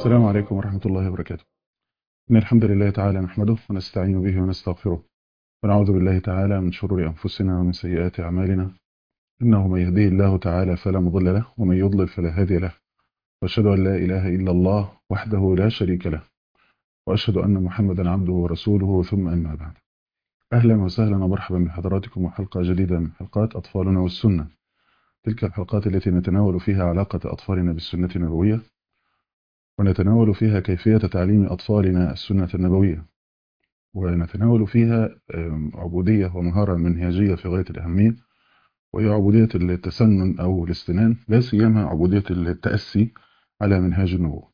السلام عليكم ورحمة الله وبركاته إن الحمد لله تعالى نحمده ونستعين به ونستغفره ونعوذ بالله تعالى من شرور أنفسنا ومن سيئات أعمالنا إنه من يهديه الله تعالى فلا مضل له ومن يضلل فلا هادي له وأشهد أن لا إله إلا الله وحده لا شريك له وأشهد أن محمدا عبده ورسوله ثم أما بعد أهلا وسهلا ومرحبا بحضراتكم وحلقة جديدة من حلقات أطفالنا والسنة تلك الحلقات التي نتناول فيها علاقة أطفالنا بالسنة النبوية ونتناول فيها كيفية تعليم أطفالنا السنة النبوية ونتناول فيها عبودية ومهارة منهجية في غاية الأهمية وهي عبودية التسنن أو الاستنان لا سيما عبودية التأسي على منهاج النبوة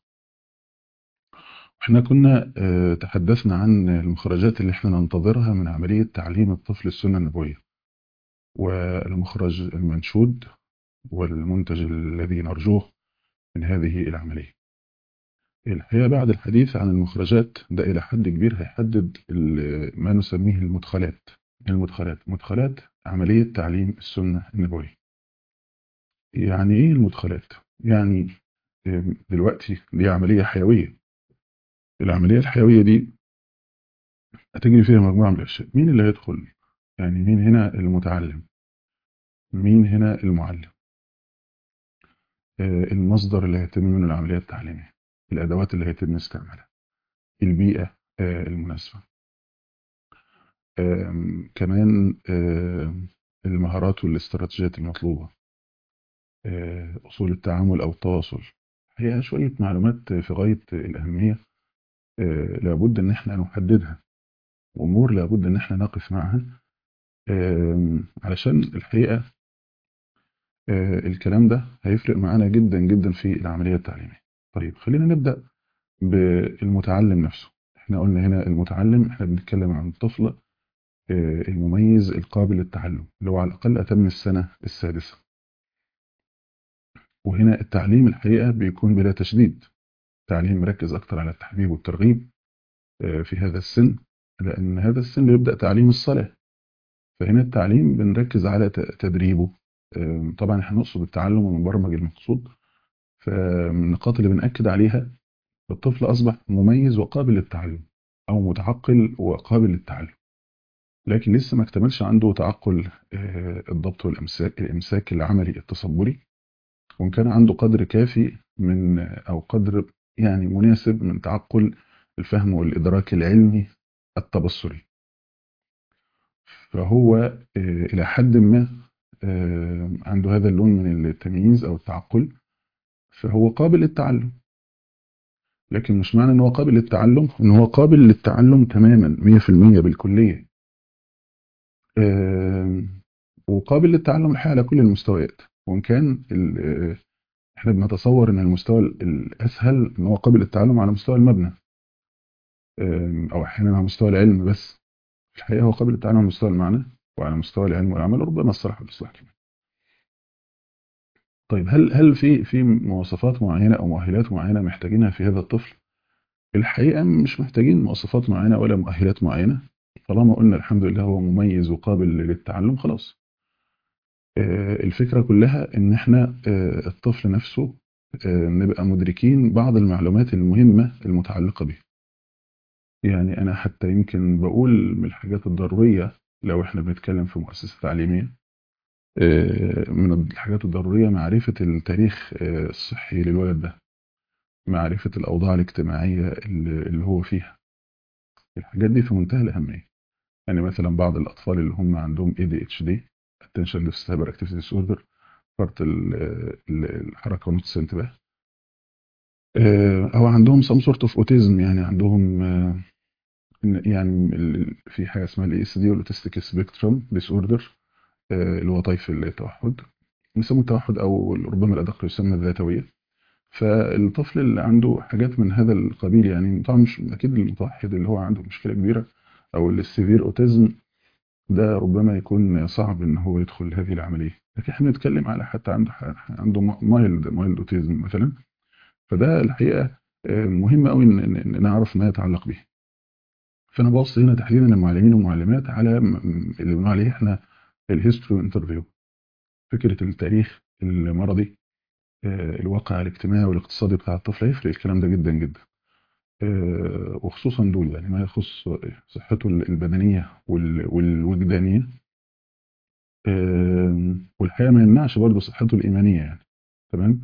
احنا كنا تحدثنا عن المخرجات اللي احنا ننتظرها من عملية تعليم الطفل السنة النبوية والمخرج المنشود والمنتج الذي نرجوه من هذه العملية الحقيقة بعد الحديث عن المخرجات ده إلى حد كبير هيحدد ما نسميه المدخلات المدخلات مدخلات عملية تعليم السنة النبوية يعني إيه المدخلات؟ يعني دلوقتي دي عملية حيوية العملية الحيوية دي هتجري فيها مجموعة من الأشياء مين اللي هيدخل؟ يعني مين هنا المتعلم؟ مين هنا المعلم؟ المصدر اللي هيتم منه العملية التعليمية الأدوات اللي هيتم استعمالها البيئة المناسبة كمان المهارات والاستراتيجيات المطلوبة أصول التعامل أو التواصل هي شوية معلومات في غاية الأهمية لابد أن احنا نحددها وأمور لابد أن احنا نقف معها علشان الحقيقة الكلام ده هيفرق معانا جدا جدا في العملية التعليمية طيب خلينا نبدأ بالمتعلم نفسه احنا قلنا هنا المتعلم احنا بنتكلم عن الطفل المميز القابل للتعلم اللي هو على الأقل أتم السنة السادسة وهنا التعليم الحقيقة بيكون بلا تشديد تعليم مركز أكتر على التحبيب والترغيب في هذا السن لأن هذا السن بيبدأ تعليم الصلاة فهنا التعليم بنركز على تدريبه طبعا احنا نقصد التعلم ومبرمج المقصود فمن النقاط اللي بنأكد عليها الطفل أصبح مميز وقابل للتعلم أو متعقل وقابل للتعلم لكن لسه ما اكتملش عنده تعقل الضبط والإمساك الإمساك العملي التصبري وإن كان عنده قدر كافي من أو قدر يعني مناسب من تعقل الفهم والإدراك العلمي التبصري فهو إلى حد ما عنده هذا اللون من التمييز أو التعقل فهو قابل للتعلم لكن مش معنى ان هو قابل للتعلم ان هو قابل للتعلم تماما 100% بالكلية وقابل للتعلم الحقيقة على كل المستويات وان كان احنا بنتصور ان المستوى الاسهل ان هو قابل للتعلم على مستوى المبنى او احيانا على مستوى العلم بس في الحقيقة هو قابل للتعلم على مستوى المعنى وعلى مستوى العلم والعمل وربما الصراحة والاصلاح كمان طيب هل هل في في مواصفات معينه او مؤهلات معينه محتاجينها في هذا الطفل الحقيقه مش محتاجين مواصفات معينه ولا مؤهلات معينه طالما قلنا الحمد لله هو مميز وقابل للتعلم خلاص الفكره كلها ان احنا الطفل نفسه نبقى مدركين بعض المعلومات المهمه المتعلقه به يعني انا حتى يمكن بقول من الحاجات الضروريه لو احنا بنتكلم في مؤسسه تعليميه من الحاجات الضرورية معرفة التاريخ الصحي للولد ده معرفة الأوضاع الاجتماعية اللي هو فيها الحاجات دي في منتهى الأهمية يعني مثلا بعض الأطفال اللي هم عندهم ADHD Attention Deficit Hyperactivity Disorder فرط الحركة ونقص الانتباه أو عندهم some sort of autism يعني عندهم يعني في حاجة اسمها ال ASD والأوتستيك سبيكتروم Disorder اللي هو طيف التوحد يسموه التوحد او ربما الادق يسمى الذاتويه فالطفل اللي عنده حاجات من هذا القبيل يعني طبعا مش اكيد المتوحد اللي هو عنده مشكله كبيره او السيفير اوتيزم ده ربما يكون صعب ان هو يدخل هذه العمليه لكن احنا بنتكلم على حتى عنده عنده مايلد مايلد اوتيزم مثلا فده الحقيقه مهم قوي ان نعرف ما يتعلق به فانا بوصي هنا تحديدا المعلمين والمعلمات على اللي بنقول عليه احنا الهيستوري انترفيو فكرة التاريخ المرضي آه، الواقع الاجتماعي والاقتصادي بتاع الطفل هيفرق الكلام ده جدا جدا آه، وخصوصا دول يعني ما يخص صحته البدنية وال- والوجدانية آه، والحقيقة ما يمنعش برضه صحته الإيمانية يعني تمام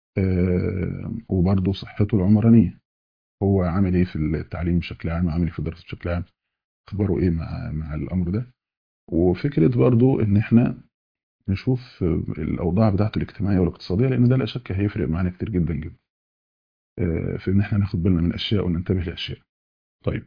آه، وبرضه صحته العمرانية هو عامل ايه في التعليم بشكل عام عامل ايه في الدراسة بشكل عام اخباره ايه مع مع الامر ده وفكرة برضه ان احنا نشوف الاوضاع بتاعته الاجتماعية والاقتصادية لان ده لا شك هيفرق معانا كتير جدا جدا آه، في ان احنا ناخد بالنا من اشياء وننتبه لاشياء طيب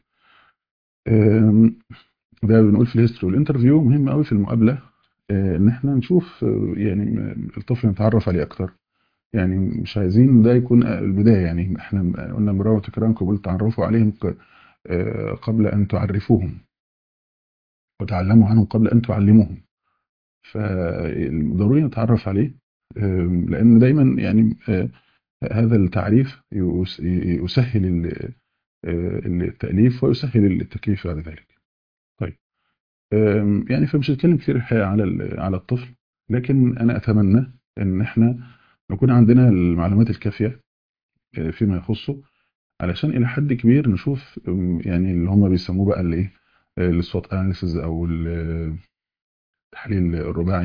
آم، ده بنقول في الهيستوري والانترفيو مهم قوي في المقابله آه، ان احنا نشوف آه، يعني م- الطفل نتعرف عليه اكتر يعني مش عايزين ده يكون آه، البدايه يعني احنا قلنا مرارا وتكرارا قبول تعرفوا عليهم ق- آه، قبل ان تعرفوهم وتعلموا عنهم قبل ان تعلموهم فضروري نتعرف عليه آم، لان دايما يعني آه، هذا التعريف يس- يسهل ال- آه، التأليف ويسهل التكليف بعد ذلك طيب أم، يعني فمش هتكلم كتير الحقيقة على ال- على الطفل لكن أنا أتمنى إن إحنا نكون عندنا المعلومات الكافية أه، فيما يخصه علشان إلى حد كبير نشوف أم، يعني اللي هم بيسموه بقى الإيه السوات أناليسيز أو ال- التحليل الرباعي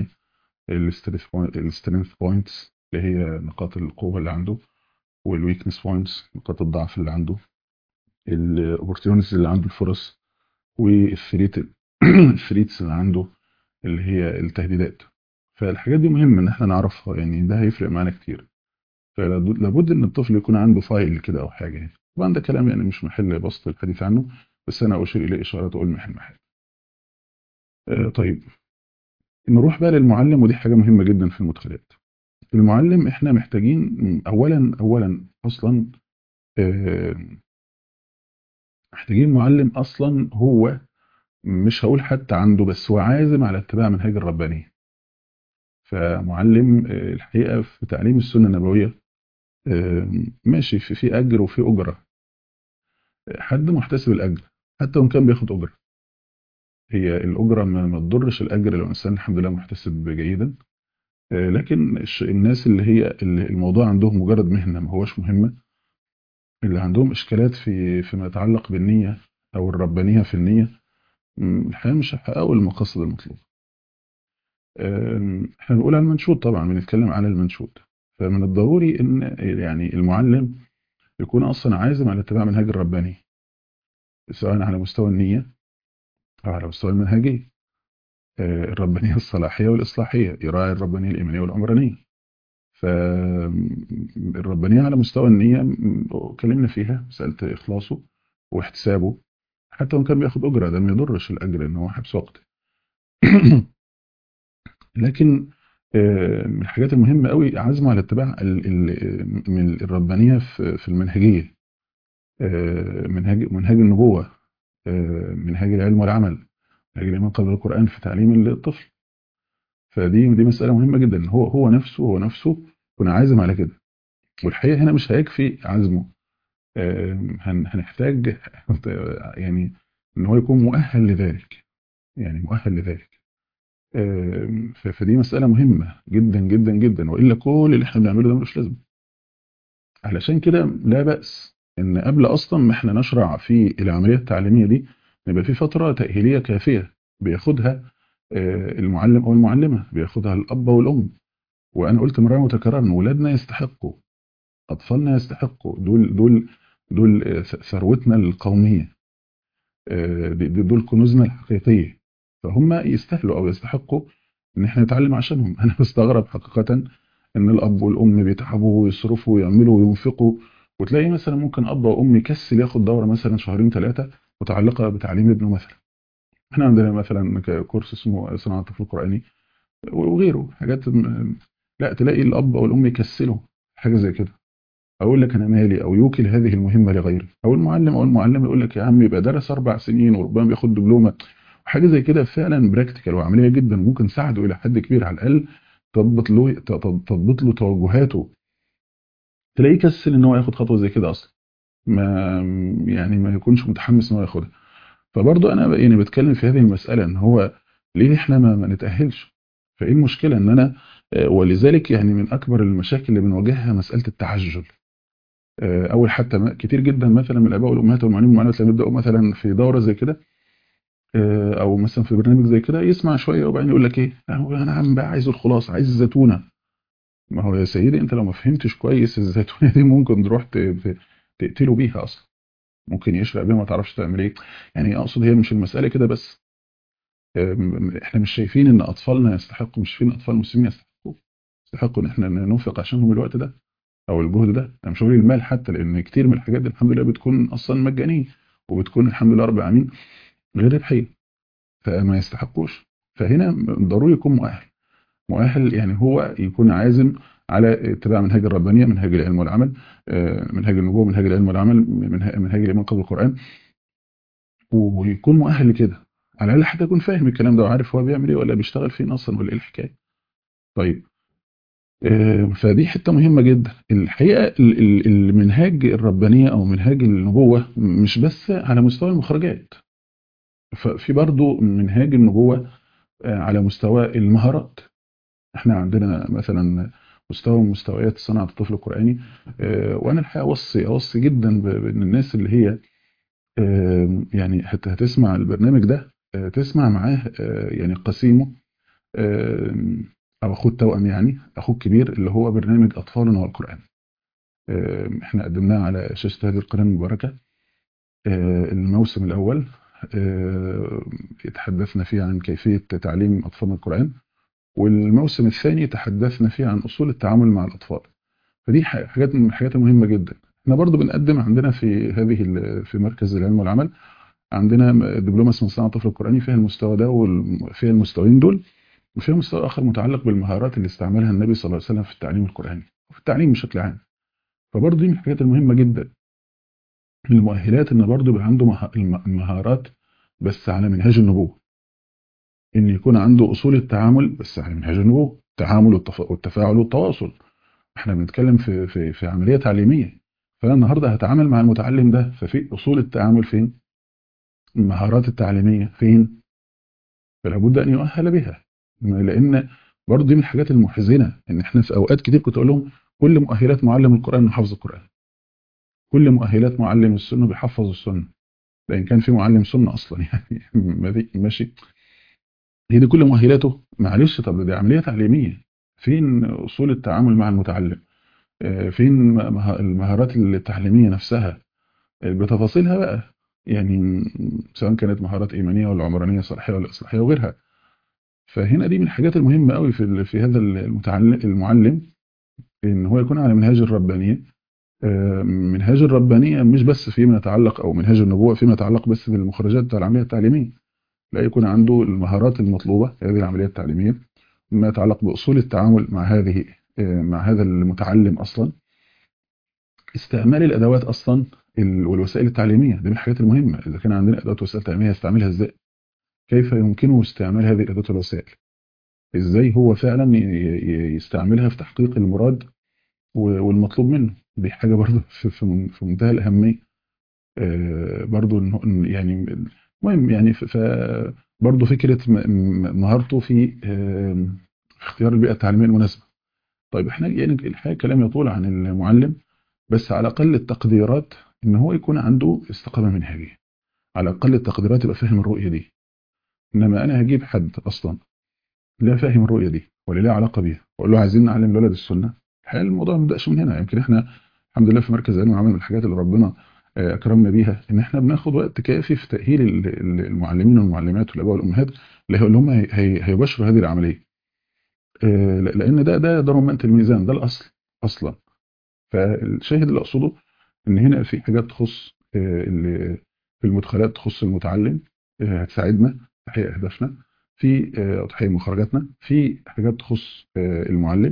السترينث بوينتس اللي هي نقاط القوة اللي عنده والويكنس بوينتس نقاط الضعف اللي عنده الاوبورتيونيتيز اللي عنده الفرص والثريت الثريتس اللي عنده اللي هي التهديدات فالحاجات دي مهم ان احنا نعرفها يعني ده هيفرق معانا كتير فلابد ان الطفل يكون عنده فايل كده او حاجه يعني طبعا ده كلام يعني مش محل بسط الحديث عنه بس انا اشير اليه اشارات اقول محل محل آه طيب نروح بقى للمعلم ودي حاجه مهمه جدا في المدخلات المعلم احنا محتاجين اولا اولا اصلا آه محتاجين معلم اصلا هو مش هقول حتى عنده بس هو عازم على اتباع منهج الربانيه فمعلم آه، الحقيقه في تعليم السنه النبويه آه، ماشي في في اجر وفي اجره حد محتسب الاجر حتى وان كان بياخد اجره هي الاجره ما ما تضرش الاجر لو الانسان الحمد لله محتسب جيدا آه، لكن الش- الناس اللي هي اللي الموضوع عندهم مجرد مهنه ما هوش مهمه اللي عندهم اشكالات في فيما يتعلق بالنيه او الربانيه في النيه م، الحقيقه مش هيحققوا المقاصد المطلوبه آم، احنا بنقول على المنشود طبعا بنتكلم على المنشود فمن الضروري ان يعني المعلم يكون اصلا عازم على اتباع منهج الرباني سواء على مستوى النيه او على مستوى المنهجيه آه، الربانيه الصلاحيه والاصلاحيه يراعي الربانيه الايمانيه والعمرانيه فالربانيه على مستوى النيه م- اتكلمنا فيها مساله اخلاصه واحتسابه حتى وان كان بياخد اجره ده ما يضرش الاجر ان هو حبس وقت لكن آه، من الحاجات المهمه قوي عزمه على اتباع ال- ال- من الربانيه في في المنهجيه آه، منهج منهج النبوه آه، منهج العلم والعمل منهج الايمان قبل القران في تعليم الطفل فدي دي مساله مهمه جدا هو هو نفسه هو نفسه يكون عازم على كده والحقيقه هنا مش هيكفي عزمه آم، هن- هنحتاج يعني ان هو يكون مؤهل لذلك يعني مؤهل لذلك آم، ف- فدي مساله مهمه جدا جدا جدا والا كل اللي احنا بنعمله ده ملوش لازمه علشان كده لا باس ان قبل اصلا ما احنا نشرع في العمليه التعليميه دي يبقى في فتره تاهيليه كافيه بياخدها آه، المعلم او المعلمه بياخدها الاب والام وانا قلت مرة متكررا ان ولادنا يستحقوا اطفالنا يستحقوا دول دول دول آه، ث- ثروتنا القوميه آه، دي- دي- دول كنوزنا الحقيقيه فهم يستاهلوا او يستحقوا ان احنا نتعلم عشانهم انا بستغرب حقيقه ان الاب والام بيتعبوا ويصرفوا ويعملوا وينفقوا وتلاقي مثلا ممكن اب وام يكسل ياخد دوره مثلا شهرين ثلاثه متعلقه بتعليم ابنه مثلا احنا عندنا مثلا ك- كورس اسمه صناعه الطفل القراني وغيره حاجات م- لا تلاقي الاب او الام يكسلوا حاجه زي كده اقول لك انا مالي او يوكل هذه المهمه لغيره او المعلم او المعلم يقول لك يا عم يبقى درس اربع سنين وربما بياخد دبلومه وحاجه زي كده فعلا براكتيكال وعمليه جدا ممكن تساعده الى حد كبير على الاقل تضبط له ت- ت- تضبط له توجهاته تلاقيه كسل ان هو ياخد خطوه زي كده اصلا ما يعني ما يكونش متحمس ان هو ياخدها فبرضه انا يعني بتكلم في هذه المساله ان هو ليه احنا ما, ما نتاهلش فايه المشكله ان انا ولذلك يعني من اكبر المشاكل اللي بنواجهها مساله التعجل اول حتى كتير جدا مثلا من الاباء والامهات والمعلمين والمعلمات لما يبداوا مثلا في دوره زي كده او مثلا في برنامج زي كده يسمع شويه وبعدين يقول لك ايه انا عم بقى عايز الخلاصه عايز الزيتونه ما هو يا سيدي انت لو ما فهمتش كويس الزيتونه دي ممكن تروح تقتله بيها اصلا ممكن يشرق بيها ما تعرفش تعمل ايه يعني اقصد هي مش المساله كده بس احنا مش شايفين ان اطفالنا يستحقوا مش شايفين اطفال المسلمين يستحقوا يستحقوا ان احنا ننفق عشانهم الوقت ده او الجهد ده انا مش هقول المال حتى لان كتير من الحاجات دي الحمد لله بتكون اصلا مجانيه وبتكون الحمد لله رب العالمين غير ربحيه فما يستحقوش فهنا ضروري يكون مؤهل مؤهل يعني هو يكون عازم على اتباع منهج الربانيه منهج العلم والعمل منهج النبوه منهج العلم والعمل منهج الايمان قبل القران ويكون مؤهل لكده على الاقل حتى يكون فاهم الكلام ده وعارف هو بيعمل ايه ولا بيشتغل فين اصلا ولا ايه الحكايه طيب فدي حته مهمه جدا الحقيقه المنهاج الربانيه او منهاج النبوه مش بس على مستوى المخرجات ففي برضه منهاج النبوه على مستوى المهارات احنا عندنا مثلا مستوى من مستويات صناعه الطفل القراني وانا الحقيقه اوصي اوصي جدا بان الناس اللي هي يعني هتسمع البرنامج ده تسمع معاه يعني قسيمه او اخوه التوأم يعني اخوه الكبير اللي هو برنامج اطفالنا والقران احنا قدمناه على شاشه هذه القناه المباركه الموسم الاول تحدثنا فيه عن كيفيه تعليم اطفالنا القران والموسم الثاني تحدثنا فيه عن اصول التعامل مع الاطفال فدي حاجات من الحاجات المهمه جدا احنا برضو بنقدم عندنا في هذه في مركز العلم والعمل عندنا دبلومه اسمها صناعه الطفل القراني فيها المستوى ده وفيها المستويين دول وفيها مستوى اخر متعلق بالمهارات اللي استعملها النبي صلى الله عليه وسلم في التعليم القراني وفي التعليم بشكل عام فبرضه دي من الحاجات المهمه جدا من المؤهلات ان برضه يبقى عنده المهارات بس على منهاج النبوه ان يكون عنده اصول التعامل بس على منهاج النبوه التعامل والتفاعل والتواصل احنا بنتكلم في في في عمليه تعليميه فانا النهارده هتعامل مع المتعلم ده ففي اصول التعامل فين المهارات التعليميه فين فلا بد ان يؤهل بها لان برضه دي من الحاجات المحزنه ان احنا في اوقات كتير كنت اقول لهم كل مؤهلات معلم القران انه حافظ القران كل مؤهلات معلم السنه بيحفظ السنه لان كان في معلم سنه اصلا يعني ماشي هي دي كل مؤهلاته معلش طب دي عمليه تعليميه فين اصول التعامل مع المتعلم فين المهارات التعليميه نفسها بتفاصيلها بقى يعني سواء كانت مهارات ايمانيه ولا عمرانيه صلاحيه ولا اصلاحيه وغيرها فهنا دي من الحاجات المهمه قوي في في هذا المتعلم المعلم ان هو يكون على منهاج الربانيه منهاج الربانيه مش بس فيما يتعلق او منهاج النبوه فيما يتعلق بس بالمخرجات بتاع العمليه التعليميه لا يكون عنده المهارات المطلوبه في هذه العمليه التعليميه ما يتعلق باصول التعامل مع هذه مع هذا المتعلم اصلا استعمال الادوات اصلا والوسائل التعليميه دي من الحاجات المهمه اذا كان عندنا ادوات وسائل تعليميه يستعملها ازاي كيف يمكنه استعمال هذه الادوات والوسائل ازاي هو فعلا يستعملها في تحقيق المراد والمطلوب منه دي حاجه برضه في منتهى الاهميه برضه يعني مهم يعني برضه فكره مهارته في اختيار البيئه التعليميه المناسبه طيب احنا يعني الحقيقه الكلام يطول عن المعلم بس على اقل التقديرات ان هو يكون عنده استقامه منهجيه على اقل التقديرات يبقى فاهم الرؤيه دي انما انا هجيب حد اصلا لا فاهم الرؤيه دي ولا ليه علاقه بيها واقول له عايزين نعلم الولد السنه الحقيقه الموضوع ما بداش من هنا يمكن احنا الحمد لله في مركز العلم والعمل من الحاجات اللي ربنا اكرمنا بيها ان احنا بناخد وقت كافي في تاهيل المعلمين والمعلمات والاباء والامهات اللي هم هيبشروا هذه العمليه لان ده ده ده رمانه الميزان ده الاصل اصلا فالشاهد اللي اقصده ان هنا في حاجات تخص اللي في المدخلات تخص المتعلم هتساعدنا تحقيق اهدافنا في تحقيق مخرجاتنا في حاجات تخص المعلم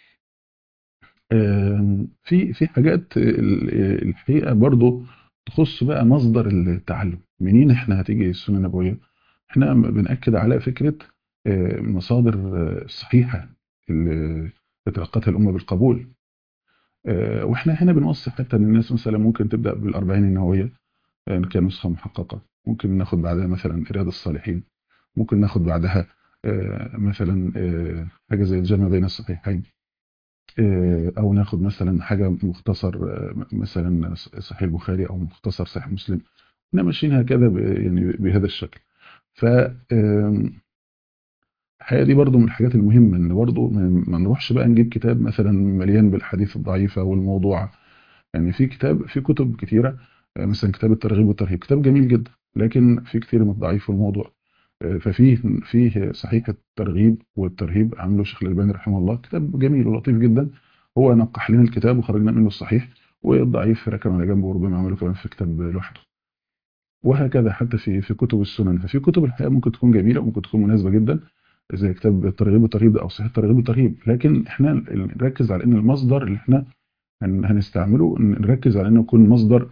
في في حاجات الحقيقه برضو تخص بقى مصدر التعلم منين احنا هتيجي السنه النبويه احنا بناكد على فكره المصادر الصحيحه اللي تلقتها الامه بالقبول واحنا هنا بنوصي حتى ان الناس مثلا ممكن تبدا بالاربعين النوويه كنسخه محققه ممكن ناخد بعدها مثلا رياض الصالحين ممكن ناخد بعدها آه، مثلا آه، حاجة زي الجمع بين الصحيحين آه، أو ناخد مثلا حاجة مختصر آه، مثلا صحيح البخاري أو مختصر صحيح مسلم احنا ماشيين هكذا ب- يعني بهذا الشكل ف آم، الحقيقة دي برضو من الحاجات المهمة ان برضو ما ما نروحش بقى نجيب كتاب مثلا مليان بالحديث الضعيفة والموضوع يعني في كتاب في كتب كتيرة آه، مثلا كتاب الترغيب والترهيب كتاب جميل جدا لكن في كتير من الضعيف في الموضوع آه، ففيه فيه صحيح الترغيب والترهيب عامله الشيخ الألباني رحمه الله كتاب جميل ولطيف جدا هو نقح لنا الكتاب وخرجنا منه الصحيح والضعيف ركن على جنبه وربما عمله كمان في كتاب لوحده وهكذا حتى في في كتب السنن ففي كتب الحقيقه ممكن تكون جميله وممكن تكون مناسبه جدا زي كتاب الترغيب والترهيب ده او صحيح الترغيب والترهيب لكن احنا نركز على ان المصدر اللي احنا هن- هنستعمله نركز على انه يكون مصدر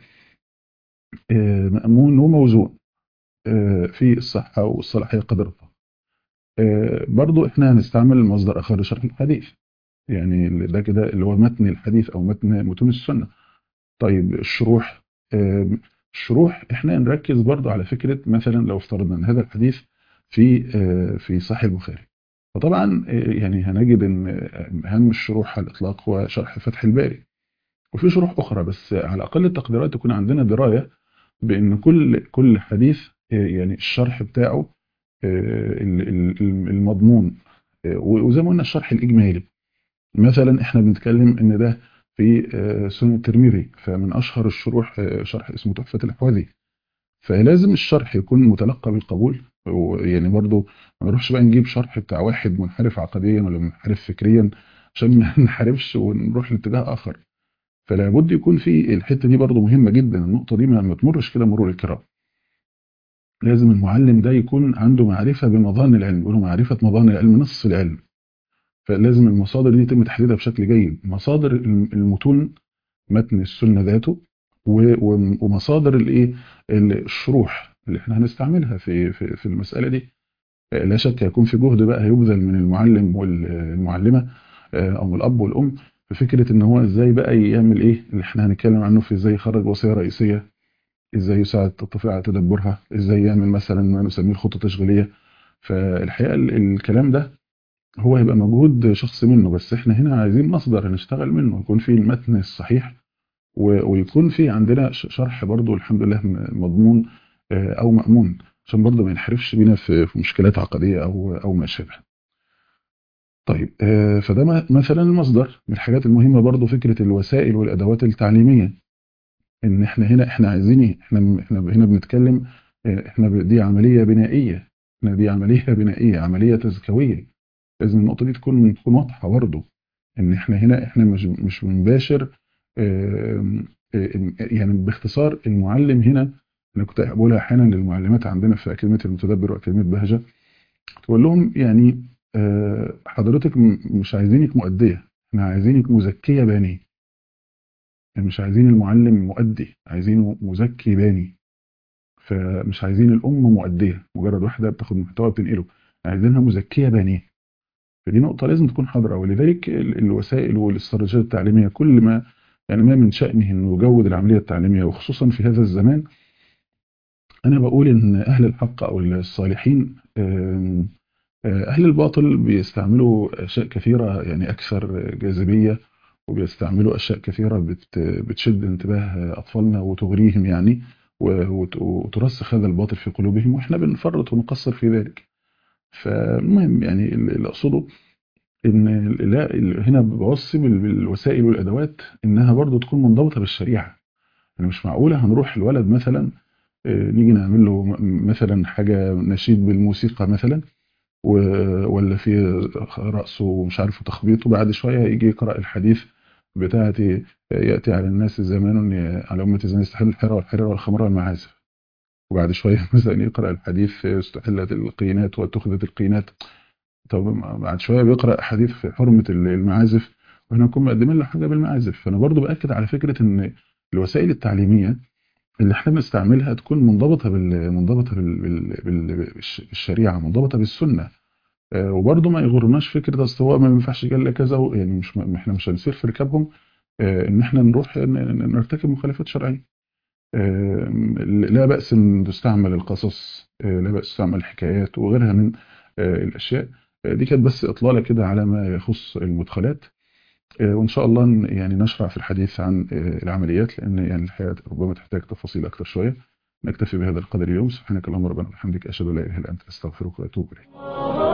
آه، مأمون وموزون آه، في الصحة والصلاحية قدر الله آه، برضو احنا هنستعمل مصدر آخر لشرح الحديث يعني ده كده اللي هو متن الحديث أو متن متون السنة طيب الشروح آه، الشروح احنا نركز برضو على فكرة مثلا لو افترضنا ان هذا الحديث في آه، في صحيح البخاري فطبعا آه، يعني هنجد ان آه، اهم الشروح على الاطلاق هو شرح فتح الباري وفي شروح اخرى بس على اقل التقديرات تكون عندنا درايه بان كل كل حديث آه، يعني الشرح بتاعه آه، ال- ال- المضمون آه، وزي ما قلنا الشرح الاجمالي مثلا احنا بنتكلم ان ده في آه، سنن الترمذي فمن اشهر الشروح آه، شرح اسمه تحفه الاحوذي فلازم الشرح يكون متلقى بالقبول ويعني برضو ما نروحش بقى نجيب شرح بتاع واحد منحرف عقديا ولا منحرف فكريا عشان ما نحاربش ونروح لاتجاه اخر فلا بد يكون في الحته دي برضو مهمه جدا النقطه دي ما ما تمرش كده مرور الكرام لازم المعلم ده يكون عنده معرفه بمظان العلم يقولوا معرفه مظان العلم نص العلم فلازم المصادر دي يتم تحديدها بشكل جيد مصادر المتون متن السنه ذاته و- و- ومصادر الايه الشروح اللي احنا هنستعملها في في في المساله دي لا شك هيكون في جهد بقى هيبذل من المعلم والمعلمه آه، او من الاب والام في فكره ان هو ازاي بقى يعمل ايه اللي احنا هنتكلم عنه في ازاي يخرج وصيه رئيسيه ازاي يساعد الطفل على تدبرها ازاي يعمل مثلا ما نسميه الخطه التشغيليه فالحقيقه ال- الكلام ده هو هيبقى مجهود شخصي منه بس احنا هنا عايزين مصدر نشتغل منه يكون فيه المتن الصحيح و- ويكون في عندنا ش- شرح برضو الحمد لله م- مضمون آه، او مأمون عشان برضو ما ينحرفش بينا في في مشكلات عقدية او او ما شابه طيب آه، فده م- مثلا المصدر من الحاجات المهمة برضو فكرة الوسائل والادوات التعليمية ان احنا هنا احنا عايزين ايه احنا احنا هنا بنتكلم آه، احنا ب- دي عملية بنائية احنا دي عملية بنائية عملية تزكوية لازم النقطة دي تكون تكون واضحة برضو ان احنا هنا احنا مش مش بنباشر آم، آم، يعني باختصار المعلم هنا انا كنت بقولها احيانا للمعلمات عندنا في اكاديميه المتدبر واكاديميه بهجه تقول لهم يعني آه، حضرتك م- مش عايزينك مؤديه احنا عايزينك مزكيه باني يعني مش عايزين المعلم مؤدي عايزينه مزكي باني فمش عايزين الام مؤديه مجرد واحده بتاخد محتوى بتنقله عايزينها مزكيه بانيه فدي نقطة لازم تكون حاضرة ولذلك ال- الوسائل والاستراتيجيات التعليمية كل ما يعني ما من شأنه انه يجود العملية التعليمية وخصوصا في هذا الزمان انا بقول ان اهل الحق او الصالحين آم، آه، اهل الباطل بيستعملوا اشياء كثيرة يعني اكثر جاذبية وبيستعملوا اشياء كثيرة بت- بتشد انتباه اطفالنا وتغريهم يعني و- وت- وترسخ هذا الباطل في قلوبهم واحنا بنفرط ونقصر في ذلك فالمهم يعني اللي اقصده ان لا ال- هنا بوصي بال- بالوسائل والادوات انها برضو تكون منضبطه بالشريعه يعني مش معقوله هنروح الولد مثلا آه، نيجي نعمل له م- مثلا حاجه نشيد بالموسيقى مثلا و- ولا في رقصه مش عارف تخبيط وبعد شويه يجي يقرا الحديث بتاعتي ياتي على الناس زمان على امه الزمان يستحل الحرى والحرير والخمر والمعازف وبعد شويه مثلا يقرا الحديث استحلت القينات واتخذت القينات طب بعد شويه بيقرا حديث في حرمه المعازف واحنا نكون مقدمين له حاجه بالمعازف فانا برضو باكد على فكره ان الوسائل التعليميه اللي احنا بنستعملها تكون منضبطه بال منضبطه بال... بال... بال... بالش- بالشريعه منضبطه بالسنه آه، وبرضو ما يغرناش فكره اصل هو ما ينفعش قال لك كذا و- يعني مش ما احنا مش هنسير في ركابهم آه، ان احنا نروح ن- ن- نرتكب مخالفات شرعيه آه، لا بأس ان تستعمل القصص آه، لا بأس تستعمل الحكايات وغيرها من الاشياء دي كانت بس اطلاله كده على ما يخص المدخلات وان شاء الله يعني نشرع في الحديث عن العمليات لان يعني الحياه ربما تحتاج تفاصيل اكثر شويه نكتفي بهذا القدر اليوم سبحانك اللهم ربنا وبحمدك اشهد ان لا اله الا انت استغفرك واتوب اليك